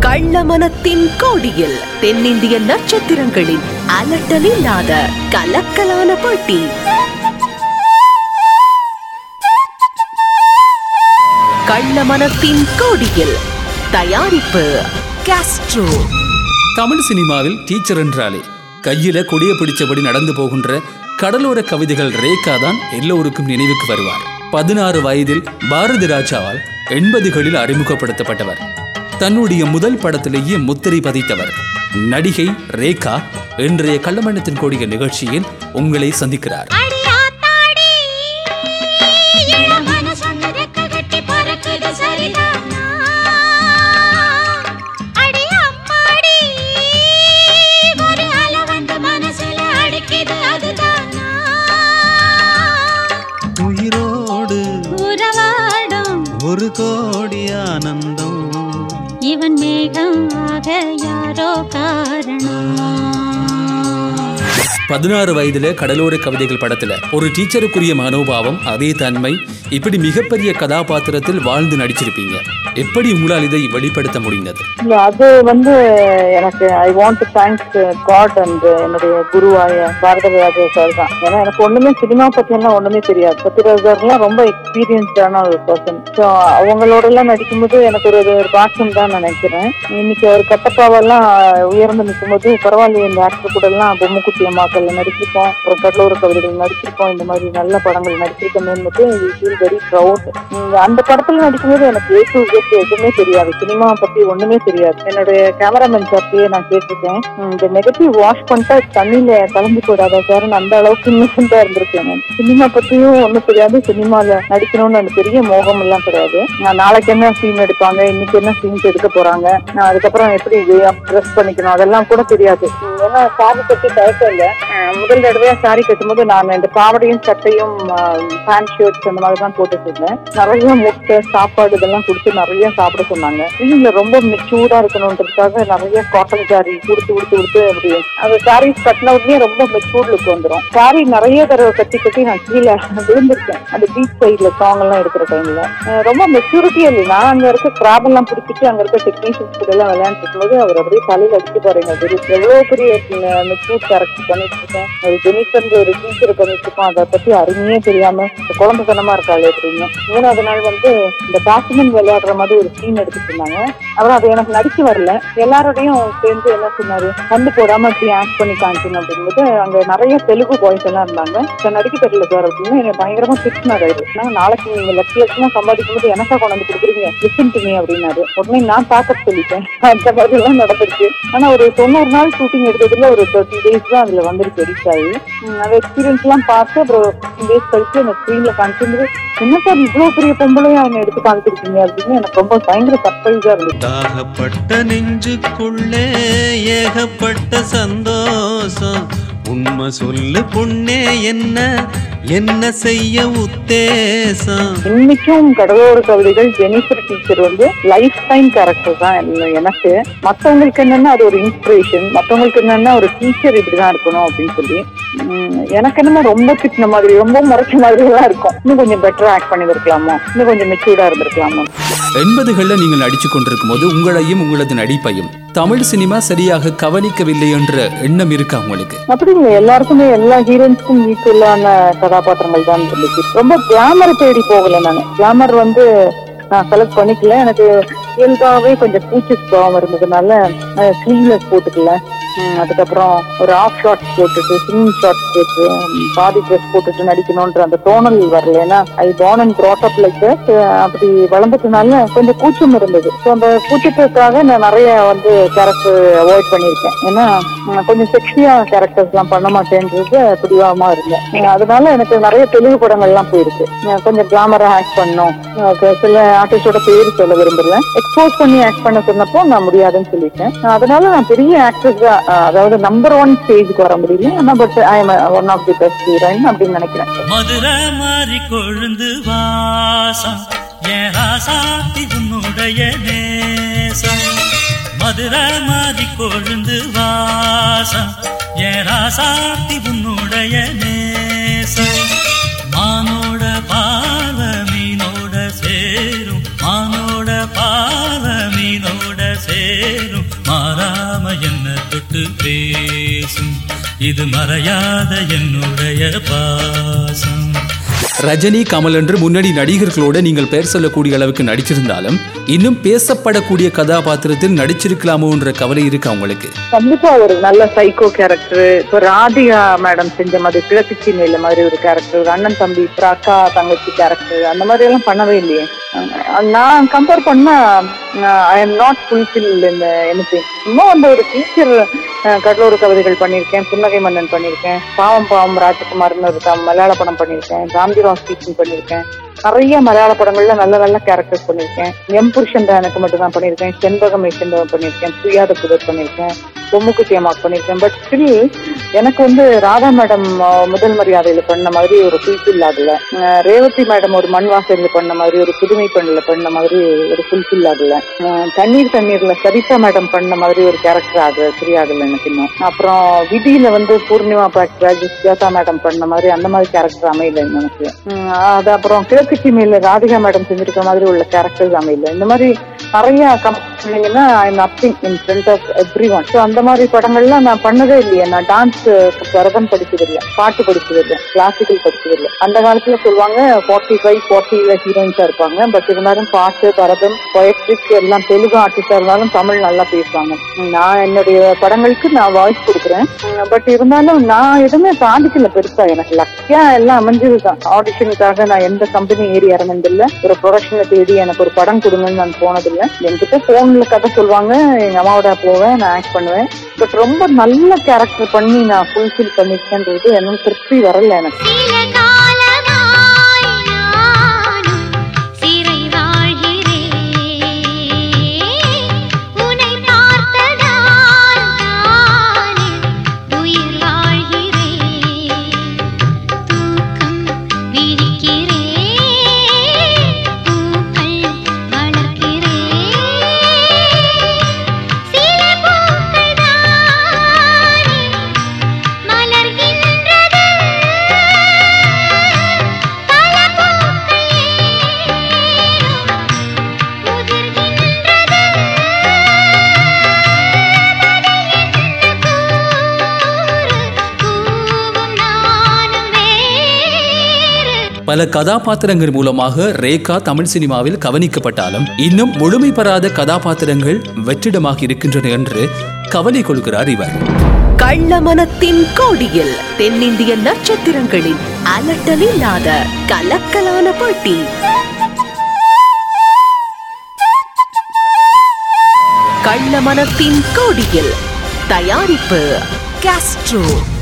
கள்ளமனத்தின் கோடியில் தென்னிந்திய நட்சத்திரங்களின் அலட்டலில்லாத கலக்கலான போட்டி கள்ளமனத்தின் கோடியில் தயாரிப்பு காஸ்ட்ரோ தமிழ் சினிமாவில் டீச்சர் என்றாலே கையில கொடிய பிடிச்சபடி நடந்து போகின்ற கடலோர கவிதைகள் ரேகா தான் எல்லோருக்கும் நினைவுக்கு வருவார் பதினாறு வயதில் பாரதி ராஜாவால் எண்பதுகளில் அறிமுகப்படுத்தப்பட்டவர் தன்னுடைய முதல் படத்திலேயே முத்திரை பதித்தவர் நடிகை ரேகா இன்றைய கள்ளமண்ணத்தின் கோடிய நிகழ்ச்சியில் உங்களை சந்திக்கிறார் அடி ஆத்தாடி என் மனசு ரெக்க கட்டி பறக்குது சரிதானா அடி அம்மாடி ஒரு அலை வந்து மனசுல அடிக்குது அதுதானா உயிரோடு உறவாடும் ஒரு கோடி ஆனந்தம் இவன் மேகம் ஆக யாரோ காரணம் பதினாறு வயதுல கடலோர கவிதைகள் படத்துல ஒரு டீச்சருக்குரிய மனோபாவம் அதே தன்மை இப்படி மிகப்பெரிய கதாபாத்திரத்தில் வாழ்ந்து நடிச்சிருப்பீங்க எப்படி உங்களால் இதை வெளிப்படுத்த முடிந்தது இல்ல அது வந்து எனக்கு I want to thanks God and என்னுடைய குருவாய பாரத ராஜா சார் தான் ஏன்னா எனக்கு ஒண்ணுமே சினிமா பத்தி எல்லாம் ஒண்ணுமே தெரியாது சத்யராஜ் சார்லாம் ரொம்ப எக்ஸ்பீரியன்ஸ்டான ஒரு பர்சன் ஸோ அவங்களோட எல்லாம் நடிக்கும்போது எனக்கு ஒரு ஒரு பாக்கியம் தான் நான் நினைக்கிறேன் இன்னைக்கு ஒரு கட்டப்பாவெல்லாம் உயர்ந்து நிற்கும்போது பரவாயில்லையே இந்த ஆக்டர் கூட எல்லாம் பொம்முக்குட்டி அம்மாக்கள் நடிச்சிருக்கோம் அப்புறம் கடலோர கவிதைகள் நடிச்சிருக்கோம் இந்த மாதிரி நல்ல படங்கள் நடிச்சிருக்கோம்னு ஃபீல் வெரி ப்ரௌட் அந்த படத்துல நடிக்கும்போது எனக்கு ஏ டு Z எதுவுமே தெரியாது சினிமா பத்தி ஒண்ணுமே தெரியாது என்னுடைய கேமராமேன் சார்ட்டே நான் கேட்டிருக்கேன் உம், இந்த நெகட்டிவ் வாஷ் பண்ணிட்டா தண்ணியில கலந்து போடாதா சார் அந்த அளவுக்கு இன்னசென்டா இருந்திருக்கேன் நான் சினிமா பத்தியும் ஒண்ணும் தெரியாது சினிமால நடிக்கணும்னு அந்த பெரிய மோகம் எல்லாம் கிடையாது நான் நாளைக்கு என்ன சீன் எடுப்பாங்க இன்னைக்கு என்ன சீன்ஸ் எடுக்க போறாங்க நான் அதுக்கப்புறம் எப்படி இது ட்ரெஸ் பண்ணிக்கணும் அதெல்லாம் கூட தெரியாது உம், ஏன்னா சாரி பத்தி தயக்கம் இல்லை அஹ், முதல் தடவையா சாரி கட்டும்போது நான் இந்த பாவடையும் சட்டையும் பேண்ட் ஷர்ட்ஸ் அந்த மாதிரி தான் போட்டுட்டு இருந்தேன் நிறைய முட்டை சாப்பாடு இதெல்லாம் கொடுத்து நிறைய சாப்பிட சொன்னாங்க ஸ்க்ரீன்ல ரொம்ப மெச்சூர்டா இருக்கணுன்றதுக்காக நிறைய காட்டன் சாரி கொடுத்து கொடுத்து கொடுத்து அப்படி அந்த சாரீஸ் கட்டின உடனே ரொம்ப மெச்சூர்ட் லுக் வந்துடும் சாரி நிறைய தடவை கட்டி கட்டி நான் கீழே விழுந்திருக்கேன் அந்த பீச் சைட்ல சாங் எல்லாம் எடுக்கிற டைம்ல ரொம்ப மெச்சூரிட்டியா இல்லை நான் அங்க இருக்க கிராப் எல்லாம் பிடிச்சிட்டு அங்க இருக்க டெக்னீஷியன்ஸ் கூட எல்லாம் விளையாண்டு இருக்கும்போது அவர் அப்படியே தலையில அடிச்சு பாருங்க வெறும் எவ்வளவு பெரிய மெச்சூர் கேரக்டர் பண்ணிட்டு இருக்கேன் ஒரு ஜெனிஃபர்ன்ற ஒரு டீச்சர் பண்ணிட்டு இருக்கோம் அதை பத்தி அருமையே தெரியாம இந்த குழந்தைத்தனமா இருக்காளே அப்படின்னு மூணாவது நாள் வந்து இந்த பேட்ஸ்மேன் விளையாடுற மாதிரி ஒரு சீன் எடுத்துட்டு இருந்தாங்க அப்புறம் அது எனக்கு நடிச்சு வரல எல்லாரோடையும் சேர்ந்து என்ன சொன்னாரு கண்டு போடாம இப்படி ஆக்ட் பண்ணி காமிக்கணும் அப்படிங்கும்போது அங்க நிறைய தெலுங்கு பாய்ஸ் எல்லாம் இருந்தாங்க சார் நடிக்க தெரியல சார் அப்படின்னு என்னை பயங்கரமா திட்டினாரு அவரு நான் நாளைக்கு நீங்க லட்ச லட்சமா சம்பாதிக்கும் போது எனக்கா கொண்டு வந்து கொடுக்குறீங்க லிசன் டு மீ அப்படின்னாரு உடனே நான் பேக்கப் சொல்லிட்டேன் அந்த மாதிரி எல்லாம் நடந்துருச்சு ஆனா ஒரு தொண்ணூறு நாள் ஷூட்டிங் எடுத்ததுல ஒரு தேர்ட்டி டேஸ் தான் அதுல வந்துருக்கு ரீச் ஆகி உம் அந்த எக்ஸ்பீரியன்ஸ் எல்லாம் பார்த்து அப்புறம் டேஸ் கழிச்சு அந்த ஸ்க்ரீன்ல காமிச்சிருந்து என்ன சார் இவ்வளவு பெரிய பொம்பளையா என்ன எடுத்து காமிச்சிருக்கீங்க அப்படின்னு எனக்கு ரொம்ப பயங்கர சர்ப்ரைஸா இருந்துச்சு தாகப்பட்ட நெஞ்சுக்குள்ளே ஏகப்பட்ட சந்தோஷம் உண்மை சொல்லு பொண்ணே என்ன என்ன செய்ய உத்தேசம் இன்னைக்கும் கடலோர கவிதைகள் ஜெனிஃபர் டீச்சர் வந்து லைஃப் டைம் கேரக்டர் தான் என்ன- எனக்கு மத்தவங்களுக்கு என்னன்னா அது ஒரு இன்ஸ்பிரேஷன் மத்தவங்களுக்கு என்னன்னா ஒரு டீச்சர் இப்படிதான் இருக்கணும் அப்படின்னு சொல்லி உம், எனக்கு என்னமோ ரொம்ப திட்டின மாதிரி ரொம்ப முறைச்ச மாதிரி எல்லாம் இருக்கும் இன்னும் கொஞ்சம் பெட்டரா ஆக்ட் பண்ணிருக்கலாமோ இன்னும் கொஞ்சம் மெச்சூர்டா இருந்திருக்கலாமோ எண்பதுகளில் நீங்கள் நடிச்சு கொண்டிருக்கும் போது உங்களையும் உங்களது நடிப்பையும் தமிழ் சினிமா சரியாக கவனிக்கவில்லை என்ற எண்ணம் இருக்கா உங்களுக்கு அப்படி இல்லை எல்லாருக்குமே எல்லா ஹீரோயின்ஸ்க்கும் ஈக்குவலான கதாபாத்திரங்கள் தான் இருந்துச்சு ரொம்ப கிளாமர் தேடி போகல நான் கிளாமர் வந்து நான் செலக்ட் பண்ணிக்கல எனக்கு இயல்பாவே கொஞ்சம் பூச்சி சுபாவம் இருந்ததுனால ஸ்லீவ்லெஸ் போட்டுக்கல உம், அதுக்கப்புறம் ஒரு ஆஃப் ஷார்ட்ஸ் போட்டுட்டு ஸ்விங் ஷார்ட்ஸ் போட்டு உம், பாதி ட்ரெஸ் போட்டுட்டு நடிக்கணும்ன்ற அந்த தோணல் வரல ஏன்னா I born and brought up like that அப்படி வளர்ந்ததுனால கொஞ்சம் கூச்சம் இருந்தது ஸோ அந்த கூச்சத்துக்காக நான் நிறைய வந்து கேரக்டர் அவாய்ட் பண்ணியிருக்கேன் ஏன்னா உம், கொஞ்சம் செக்ஸியா கேரக்டர்ஸ் எல்லாம் பண்ண மாட்டேன்றது பிடிவாதமா இருந்தேன் உம், அதனால எனக்கு நிறைய தெலுங்கு படங்கள்லாம் போயிருக்கு உம், கொஞ்சம் கிளாமரா ஆக்ட் பண்ணோம் அஹ் சில ஆர்டிஸ்டோட பேர் சொல்ல விரும்புறேன் எக்ஸ்போஸ் பண்ணி ஆக்ட் பண்ண சொன்னப்போ நான் முடியாதுன்னு சொல்லிட்டேன் அதனால நான் பெரிய ஆக்டர்ஸ் தான் அஹ், அதாவது நம்பர் ஒன் ஸ்டேஜுக்கு வர முடியல ஆனா but I am one of the best heroine அப்படின்னு நினைக்கிறேன் மதுரை மாறி கொழுந்து வாசம் என் ராசாத்தி உன்னுடைய நேசம் மதுரை மாறி கொழுந்து வாசம் என் ராசாத்தி உன்னுடைய நேசம் மானோட பாவ மீனோட சேரும் மானோட பாவ மீனோட சேரும் மாறாம என்ன தொட்டு பேசும் இது மறையாத என்னுடைய பாசம் ரஜினி கமல் என்று முன்னணி நடிகர்களோட நீங்கள் பெயர் சொல்லக்கூடிய அளவுக்கு நடிச்சிருந்தாலும் இன்னும் பேசப்படக்கூடிய கதாபாத்திரத்தில் நடிச்சிருக்கலாமோ என்ற கவலை இருக்கு அவங்களுக்கு கண்டிப்பா ஒரு நல்ல சைக்கோ கேரக்டர் இப்போ ராதிகா மேடம் செஞ்ச மாதிரி கிழக்கு மேல மாதிரி ஒரு கேரக்டர் ஒரு அண்ணன் தம்பி அப்புறம் அக்கா தங்கச்சி கேரக்டர் அந்த மாதிரி எல்லாம் பண்ணவே இல்லையே அஹ் நான் கம்பேர் பண்ணா ஐ எம் நாட் ஃபுல்ஃபில் இந்த எனக்கு சும்மா வந்து ஒரு டீச்சர் கடலூர் கவிதைகள் பண்ணியிருக்கேன் புன்னகை மன்னன் பண்ணியிருக்கேன் பாவம் பாவம் ராஜகுமார்னு ஒரு த- மலையாள படம் பண்ணியிருக்கேன் காந்திராம் ஸ்பீக்கிங் பண்ணியிருக்கேன் நிறைய மலையாள படங்கள்ல நல்ல நல்ல கேரக்டர்ஸ் பண்ணியிருக்கேன் எம் புருஷன் தான் எனக்கு மட்டும் தான் பண்ணியிருக்கேன் செண்பகம் செண்பகம் பண்ணியிருக்கேன் புரியாத புதர் பண்ணியிருக்கேன் பொம்முக்குட்டி அம்மாக்கு பண்ணியிருக்கேன் பட் ஸ்டில் எனக்கு வந்து ராதா மேடம் முதல் மரியாதையில பண்ண மாதிரி ஒரு ஃபுல்ஃபில் ஆகல அஹ் ரேவதி மேடம் ஒரு மண் வாசல்ல பண்ண மாதிரி ஒரு புதுமை பெண்ணில் பண்ண மாதிரி ஒரு ஃபுல்ஃபில் ஆகல அஹ் தண்ணீர் தண்ணீர்ல சரிதா மேடம் பண்ண மாதிரி ஒரு கேரக்டர் ஆகல சரியாகல எனக்கு இன்னும் அப்புறம் விதியில வந்து பூர்ணிமா பாக்ராஜ் சுஜாதா மேடம் பண்ண மாதிரி அந்த மாதிரி கேரக்டர் அமையல இன்னும் எனக்கு உம் அது அப்புறம் கிழக்கு சீமையில ராதிகா மேடம் செஞ்சிருக்க மாதிரி உள்ள கேரக்டர்ஸ் அமையல இந்த மாதிரி நிறைய கம்பெனிங்கன்னா I am opting in front of everyone so அந்த மாதிரி படங்கள்லாம் நான் பண்ணதே இல்லையே நான் டான்ஸ் பரதம் படிச்சது இல்லை பாட்டு படிச்சது இல்லை கிளாசிக்கல் படிச்சது இல்லை அந்த காலத்துல சொல்லுவாங்க ஃபார்ட்டி ஃபைவ் ஃபார்ட்டில ஹீரோயின்ஸா இருப்பாங்க பட் இருந்தாலும் பாட்டு பரதம் பொயட்ரிக் எல்லாம் தெலுங்கு ஆர்டிஸ்டா இருந்தாலும் தமிழ் நல்லா பேசுவாங்க உம் நான் என்னுடைய படங்களுக்கு நான் வாய்ஸ் கொடுக்குறேன் பட் இருந்தாலும் நான் எதுவுமே சாதிக்கல பெருசா எனக்கு லக்கியா எல்லாம் அமைஞ்சதுதான் ஆடிஷனுக்காக நான் எந்த கம்பெனி ஏறி இறங்கினதில்ல ஒரு ப்ரொடக்ஷனை தேடி எனக்கு ஒரு படம் கொடுங்கன்னு நான் போனதில்லை என்கிட்ட போன்ல கதை சொல்லுவாங்க எங்க அம்மாவோட போவேன் நான் ஆக்ட் பண்ணுவேன் பட் ரொம்ப நல்ல கேரக்டர் பண்ணி நான் ஃபுல்ஃபில் பண்ணிருக்கேன்றது எனக்கு திருப்தி வரல எனக்கு சில காலமாய் நானும் சிறை வாழ்கிறேன் உன்னை பார்த்ததால் நானே உயிர் வாழ்கிறேன் தூக்கம் விழிக்கிறேன் பூக்கள் வளர்க்கிறேன் சில பூக்கள் தானே மலர்கின்றது பல பூக்கள் ஏனோ உதிர்கின்றது கூவும் நானும் வேறு பல கதாபாத்திரங்கள் மூலமாக ரேகா தமிழ் சினிமாவில் கவனிக்கப்பட்டாலும் இன்னும் முழுமை பெறாத கதாபாத்திரங்கள் வெற்றிடமாக இருக்கின்றன என்று கவலை கொள்கிறார் இவர் கள்ளமனத்தின் கோடியில் தென்னிந்திய நட்சத்திரங்களின் அலட்டலில்லாத கலக்கலான போட்டி கள்ளமனத்தின் கோடியில் தயாரிப்பு காஸ்ட்ரோ